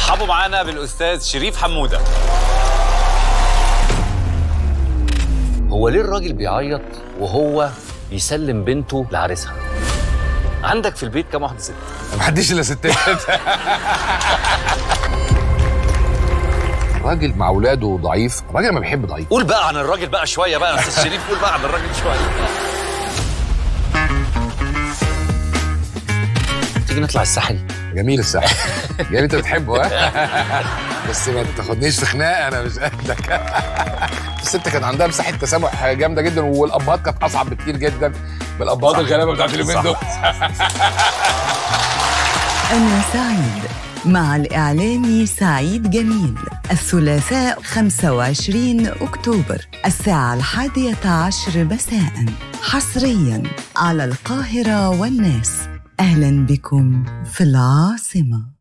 رحبوا معانا بالاستاذ شريف حموده هو ليه الراجل بيعيط وهو يسلم بنته لعريسها عندك في البيت كام واحده ست ما حدش الا ستات راجل مع اولاده ضعيف الراجل ما بيحب ضعيف قول بقى عن الراجل بقى شويه بقى يا استاذ شريف قول بقى عن الراجل شويه تيجي نطلع الساحل جميل الساحل جميل انت بتحبه ها بس ما تاخدنيش في خناقه انا مش قدك الست كان عندها مساحه تسامح جامده جدا والابهات كانت اصعب بكتير جدا من الابهات الغلابه بتاعت اليومين دول أنا سعيد مع الإعلامي سعيد جميل الثلاثاء 25 أكتوبر الساعة الحادية عشر مساء حصريا على القاهرة والناس أهلا بكم في العاصمة